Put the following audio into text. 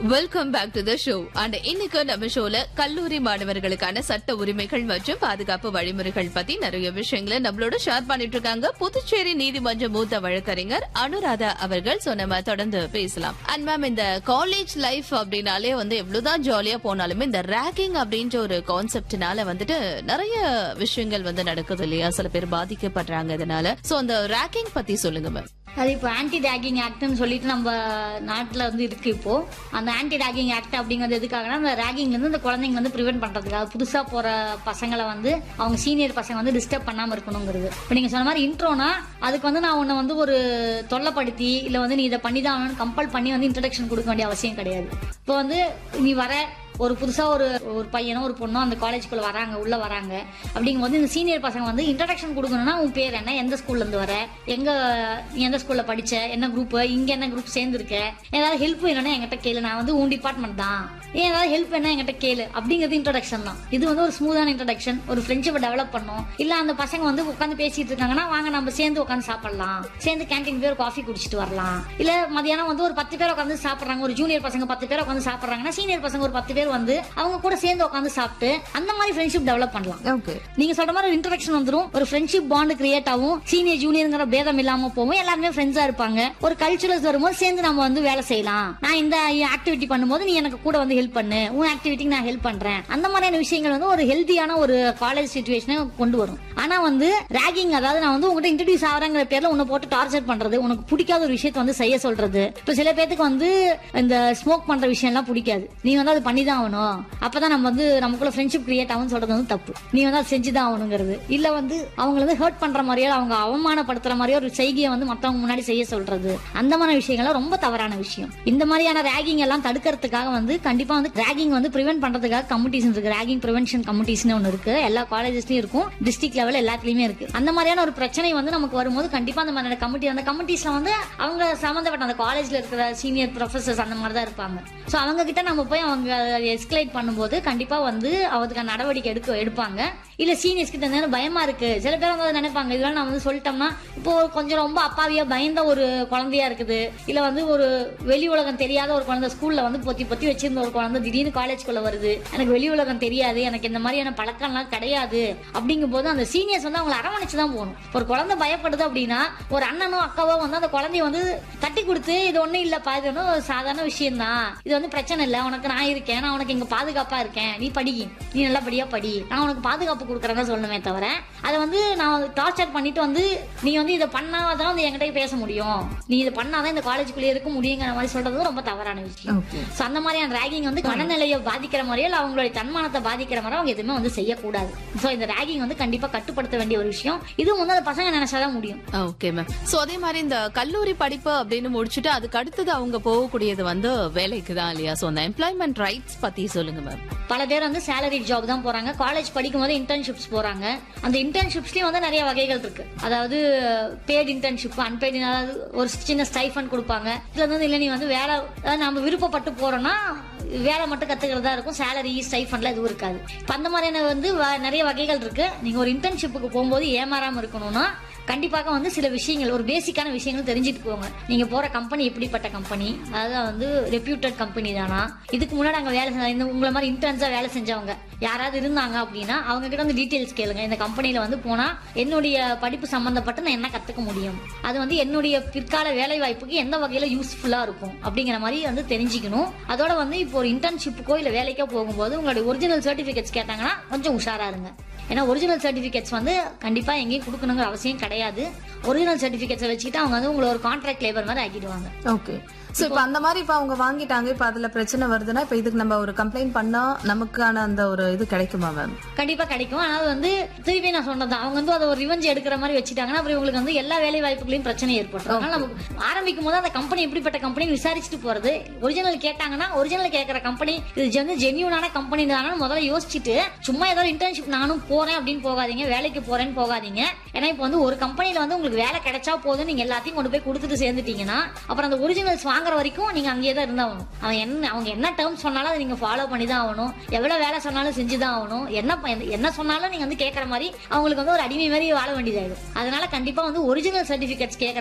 welcome back to the show and இன்னைக்கு நம்ம ஷோல கல்லூரி மாணவர்களுக்கான சட்ட உரிமைகள் மற்றும் பாதுகாப்பு வழிமுறைகள் பத்தி நிறைய விஷயங்களை நம்மளோட ஷேர் பண்ணிட்டு இருக்காங்க புதுச்சேரி நீதிமன்ற மூத்த வழக்கறிஞர் அனுராதா அவர்கள் சோ நம்ம தொடர்ந்து பேசலாம் அண்ட் மேம் இந்த காலேஜ் லைஃப் அப்படின்னாலே வந்து எவ்வளவுதான் ஜாலியா போனாலுமே இந்த ரேகிங் அப்படின்ற ஒரு கான்செப்ட்னால வந்துட்டு நிறைய விஷயங்கள் வந்து நடக்குது இல்லையா சில பேர் பாதிக்கப்படுறாங்க இதனால சோ அந்த ரேகிங் பத்தி சொல்லுங்க மேம் அது இப்போ ஆன்டி டேகிங் ஆக்ட்னு சொல்லிட்டு நம்ம நாட்டில் வந்து இருக்கு இப்போ அந்த ஆன்டி டேகிங் ஆக்ட் அப்படிங்கிறது எதுக்காகனா அந்த ragging ல இருந்து இந்த குழந்தைங்க வந்து ப்ரிவென்ட் பண்றதுக்காக புதுசா போற பசங்களை வந்து அவங்க சீனியர் பசங்க வந்து டிஸ்டர்ப் பண்ணாம இருக்கணுங்கிறது இப்போ நீங்க சொன்ன மாதிரி இன்ட்ரோனா அதுக்கு வந்து நான் உன்னை வந்து ஒரு தொல்லைப்படுத்தி இல்லை வந்து நீ இதை பண்ணி தான் கம்பல் பண்ணி வந்து இன்ட்ரடக்ஷன் கொடுக்க வேண்டிய அவசியம் கிடையாது இப்போ வந்து நீ வர ஒரு புதுசா ஒரு ஒரு பையனோ ஒரு பொண்ணோ அந்த காலேஜ்குள்ள வராங்க உள்ள வராங்க அப்படிங்கும்போது இந்த சீனியர் பசங்க வந்து இன்ட்ரடக்ஷன் கொடுக்கணும்னா உன் பேர் என்ன எந்த ஸ்கூல்ல இருந்து வர எங்க நீ எந்த ஸ்கூல்ல படிச்ச என்ன குரூப் இங்க என்ன குரூப் சேர்ந்துருக்க ஏதாவது ஹெல்ப் வேணும்னா என்கிட்ட கேளு நான் வந்து உன் டிபார்ட்மெண்ட் தான் ஏன் ஏதாவது ஹெல்ப் வேணா என்கிட்ட கேளு அப்படிங்கிறது இன்ட்ரடக்ஷன் தான் இது வந்து ஒரு ஸ்மூதான இன்ட்ரடக்ஷன் ஒரு ஃப்ரெண்ட்ஷிப்பை டெவலப் பண்ணும் இல்ல அந்த பசங்க வந்து உட்காந்து பேசிட்டு இருக்காங்கன்னா வாங்க நம்ம சேர்ந்து உட்காந்து சாப்பிடலாம் சேர்ந்து கேண்டீன் போய் ஒரு காஃபி குடிச்சிட்டு வரலாம் இல்ல மதியானம் வந்து ஒரு பத்து பேர் உட்காந்து சாப்பிடுறாங்க ஒரு ஜூனியர் பசங்க பத்து பேர் உட்காந்து சாப்பிடுறாங்கன்னா சீனியர் பசங்க ஒரு பத்து பேர் வந்து அவங்க கூட சேர்ந்து உட்காந்து சாப்பிட்டு அந்த மாதிரி ஃப்ரெண்ட்ஷிப் டெவலப் பண்ணலாம் ஓகே நீங்க சொல்ற மாதிரி ஒரு இன்ட்ரடக்ஷன் வந்துரும் ஒரு ஃப்ரெண்ட்ஷிப் பாண்ட் கிரியேட் ஆகும் சீனியர் ஜூனியர்ங்கிற பேதம் இல்லாம போகும் எல்லாருமே ஃப்ரெண்ட்ஸா இருப்பாங்க ஒரு கல்ச்சுரல்ஸ் வரும்போது சேர்ந்து நம்ம வந்து வேலை செய்யலாம் நான் இந்த ஆக்டிவிட்டி பண்ணும்போது நீ எனக்கு கூட வந்து ஹெல்ப் பண்ணு உன் ஆக்டிவிட்டிக்கு நான் ஹெல்ப் பண்றேன் அந்த மாதிரியான விஷயங்கள் வந்து ஒரு ஹெல்த்தியான ஒரு காலேஜ் சுச்சுவேஷனை கொண்டு வரும் ஆனா வந்து ராகிங் அதாவது நான் வந்து உங்ககிட்ட இன்ட்ரடியூஸ் ஆகிறங்கிற பேர்ல உன்னை போட்டு டார்ச்சர் பண்றது உனக்கு பிடிக்காத ஒரு விஷயத்தை வந்து செய்ய சொல்றது இப்ப சில பேத்துக்கு வந்து இந்த ஸ்மோக் பண்ற விஷயம் எல்லாம் பிடிக்காது நீ வந்து அது பண்ணி தான் ஆகணும் அப்பதான் நம்ம வந்து நமக்குள்ள ஃப்ரெண்ட்ஷிப் கிரியேட் ஆகும் சொல்றது வந்து தப்பு நீ வந்து அதை செஞ்சுதான் ஆகணுங்கிறது இல்ல வந்து அவங்கள வந்து ஹர்ட் பண்ற மாதிரியோ அவங்க அவமானப்படுத்துற மாதிரியோ ஒரு செய்கையை வந்து மத்தவங்க முன்னாடி செய்ய சொல்றது அந்த மாதிரி விஷயங்கள்லாம் ரொம்ப தவறான விஷயம் இந்த மாதிரியான ரேகிங் எல்லாம் தடுக்கிறதுக்காக வந்து கண்டிப்பா வந்து ரேகிங் வந்து ப்ரிவென்ட் பண்றதுக்காக கமிட்டிஸ் இருக்கு ரேகிங் ப்ரிவென்ஷன் கமிட்டிஸ்னு ஒன்று இருக்கு எல்லா காலேஜஸ்லயும் இருக்கும் டிஸ்ட்ரிக்ட் லெவல் எல்லாத்துலயுமே இருக்கு அந்த மாதிரியான ஒரு பிரச்சனை வந்து நமக்கு வரும்போது கண்டிப்பா அந்த மாதிரியான கமிட்டி அந்த கமிட்டிஸ்ல வந்து அவங்க சம்பந்தப்பட்ட அந்த காலேஜ்ல இருக்கிற சீனியர் ப்ரொஃபசர்ஸ் அந்த மாதிரி தான் இருப்பாங்க ஸோ அவங்க கிட்ட நம்ம போய் அவங்க எஸ்கலேட் பண்ணும்போது கண்டிப்பா வந்து அதுக்கான நடவடிக்கை எடுக்க எடுப்பாங்க இல்ல சீனியர்ஸ் கிட்ட இருந்தாலும் பயமா இருக்கு சில பேர் வந்து அதை நினைப்பாங்க இதெல்லாம் நான் வந்து சொல்லிட்டோம்னா இப்போ கொஞ்சம் ரொம்ப அப்பாவியா பயந்த ஒரு குழந்தையா இருக்குது இல்ல வந்து ஒரு வெளி உலகம் தெரியாத ஒரு குழந்தை ஸ்கூல்ல வந்து பொத்தி பொத்தி வச்சிருந்த ஒரு குழந்தை திடீர்னு காலேஜ்குள்ள வருது எனக்கு வெளி உலகம் தெரியாது எனக்கு இந்த மாதிரியான பழக்கம்லாம் கிடையாது அப்படிங்கும் போது அந்த சீனியர்ஸ் வந்து அவங்களை அரவணைச்சு தான் போகணும் ஒரு குழந்தை பயப்படுது அப்படின்னா ஒரு அண்ணனோ அக்காவோ வந்து அந்த குழந்தைய வந்து தட்டி கொடுத்து இது ஒண்ணும் இல்லப்பா இது ஒன்றும் ஒரு சாதாரண விஷயம் தான் இது வந்து பிரச்சனை இல்லை உனக்கு நான் இருக்கேன் நான் உனக்கு இங்க பாதுகாப்பா இருக்கேன் நீ படி நீ நல்லபடியா படி நான் உனக்கு பாதுகாப்பு கொடுக்குறேன்னு சொல்லணுமே தவிர அதை வந்து நான் டார்ச்சர் பண்ணிட்டு வந்து நீ வந்து இதை பண்ணாதான் வந்து என்கிட்ட பேச முடியும் நீ இதை பண்ணாதான் இந்த காலேஜுக்குள்ளே இருக்க முடியுங்கிற மாதிரி சொல்றது ரொம்ப தவறான விஷயம் ஓகே சோ அந்த மாதிரியான ரேகிங் வந்து மனநிலையை பாதிக்கிற மாதிரியோ இல்ல அவங்களுடைய தன்மானத்தை பாதிக்கிற மாதிரியோ அவங்க எதுவுமே வந்து செய்யக்கூடாது சோ இந்த ரேகிங் வந்து கண்டிப்பா கட்டுப்படுத்த வேண்டிய ஒரு விஷயம் இதுவும் வந்து அந்த பசங்க நினைச்சாதான் முடியும் ஓகே மேம் சோ அதே மாதிரி இந்த கல்லூரி படிப்பு அப்படின்னு முடிச்சுட்டு அதுக்கு அடுத்தது அவங்க போகக்கூடியது வந்து வேலைக்கு தான் இல்லையா சோ அந்த எம்ப்ளாய்மெண்ட் ரைட்ஸ் பத்தி சொல்லுங்க மேம் பல பேர் வந்து சேலரி ஜாப் தான் போறாங்க காலேஜ் படிக்கும் போது இன்டர்ன்ஷிப்ஸ் போறாங்க அந்த இன்டர்ன்ஷிப்ஸ்லயும் வந்து நிறைய வகைகள் இருக்கு அதாவது பேட் இன்டர்ன்ஷிப் அன்பெய்ட் அதாவது ஒரு சின்ன ஸ்டைஃபன் கொடுப்பாங்க இதுல வந்து இல்ல நீ வந்து வேலை அதாவது நம்ம விருப்பப்பட்டு போறோம்னா வேலை மட்டும் கத்துக்கிறதா இருக்கும் சேலரி ஸ்டைஃபன்ல எதுவும் இருக்காது இப்ப அந்த மாதிரியான வந்து வ- நிறைய வகைகள் இருக்கு நீங்க ஒரு இன்டர்ன்ஷிப்புக்கு போகும்போது ஏமாறாம இருக்கணும்னா கண்டிப்பாக வந்து சில விஷயங்கள் ஒரு பேசிக்கான விஷயங்கள் தெரிஞ்சுட்டு போங்க நீங்க போற கம்பெனி எப்படிப்பட்ட கம்பெனி அதாவது வந்து ரெப்யூட்டட் கம்பெனி தானா இதுக்கு முன்னாடி அங்க வேலை செஞ்ச இந்த உங்களை மாதிரி இன்டர்ன்ஸா வேலை செஞ்சவங்க யாராவது இருந்தாங்க அப்படின்னா அவங்க கிட்ட வந்து டீடைல்ஸ் கேளுங்க இந்த கம்பெனில வந்து போனா என்னுடைய படிப்பு சம்பந்தப்பட்டு நான் என்ன கத்துக்க முடியும் அது வந்து என்னுடைய பிற்கால வேலை வாய்ப்புக்கு எந்த வகையில யூஸ்ஃபுல்லா இருக்கும் அப்படிங்கிற மாதிரி வந்து தெரிஞ்சுக்கணும் அதோட வந்து இப்போ ஒரு இன்டர்ன்ஷிப்புக்கோ இல்ல வேலைக்கோ போகும்போது உங்களுடைய ஒரிஜினல் சர்டிபிகேட்ஸ் கேட்டாங்கன்னா கொஞ்சம் உஷாரா இருங்க ஏன்னா ஒரிஜினல் சர்டிபிகேட்ஸ் வந்து கண்டிப்பா எங்கேயும் கொடுக்கணுங்கிற அவசியம் கிடையாது ஒரிஜினல் சர்டிபிகேட்ஸை வச்சுக்கிட்டு அவங்க வந்து உங்களை ஒரு கான்ட்ராக்ட் லேபர் மாதிரி ஆக்கிடுவாங்க ஓகே சோ இப்ப அந்த மாதிரி இப்ப அவங்க வாங்கிட்டாங்க இப்ப அதுல பிரச்சனை வருதுன்னா இப்ப இதுக்கு நம்ம ஒரு கம்ப்ளைண்ட் பண்ணா நமக்கான அந்த ஒரு இது கிடைக்குமா மேம் கண்டிப்பா கிடைக்கும் ஆனால் வந்து திருப்பி நான் சொன்னது அவங்க வந்து அதை ஒரு ரிவெஞ்ச் எடுக்கிற மாதிரி வச்சுட்டாங்கன்னா அப்புறம் இவங்களுக்கு வந்து எல்லா வேலை வாய்ப்புகளையும் பிரச்சனை ஏற்படும் அதனால நம்ம ஆரம்பிக்கும் போது அந்த கம்பெனி எப்படிப்பட்ட கம்பெனி விசாரிச்சுட்டு போறது ஒரிஜினல் கேட்டாங்கன்னா ஒரிஜினல் கேட்கற கம்பெனி இது வந்து ஜென்யூனான கம்பெனி தானு முதல்ல யோசிச்சுட்டு சும்மா ஏதோ இன்டர்ன்ஷிப் நானும் போறேன் அப்படின்னு போகாதீங்க வேலைக்கு போறேன்னு போகாதீங்க ஏன்னா இப்போ வந்து ஒரு கம்பெனில வந்து உங்களுக்கு வேலை கிடைச்சா போதும் நீங்க எல்லாத்தையும் கொண்டு போய் கொடுத்துட்டு சேர்ந்துட்டீங்கன்னா அப்புறம் அந்த ஒரிஜினல்ஸ் வாங்குற வரைக்கும் நீங்க அங்கேயே தான் இருந்தாகணும் அவன் என்ன அவங்க என்ன டேர்ம்ஸ் சொன்னாலும் அதை நீங்க ஃபாலோ பண்ணி தான் ஆகணும் எவ்வளவு வேலை சொன்னாலும் செஞ்சு தான் ஆகணும் என்ன ப- என்ன சொன்னாலும் நீங்க வந்து கேட்கற மாதிரி அவங்களுக்கு வந்து ஒரு அடிமை மாதிரி வாழ வேண்டியதாயிடும் அதனால கண்டிப்பா வந்து ஒரிஜினல் சர்டிபிகேட்ஸ் கேட்கற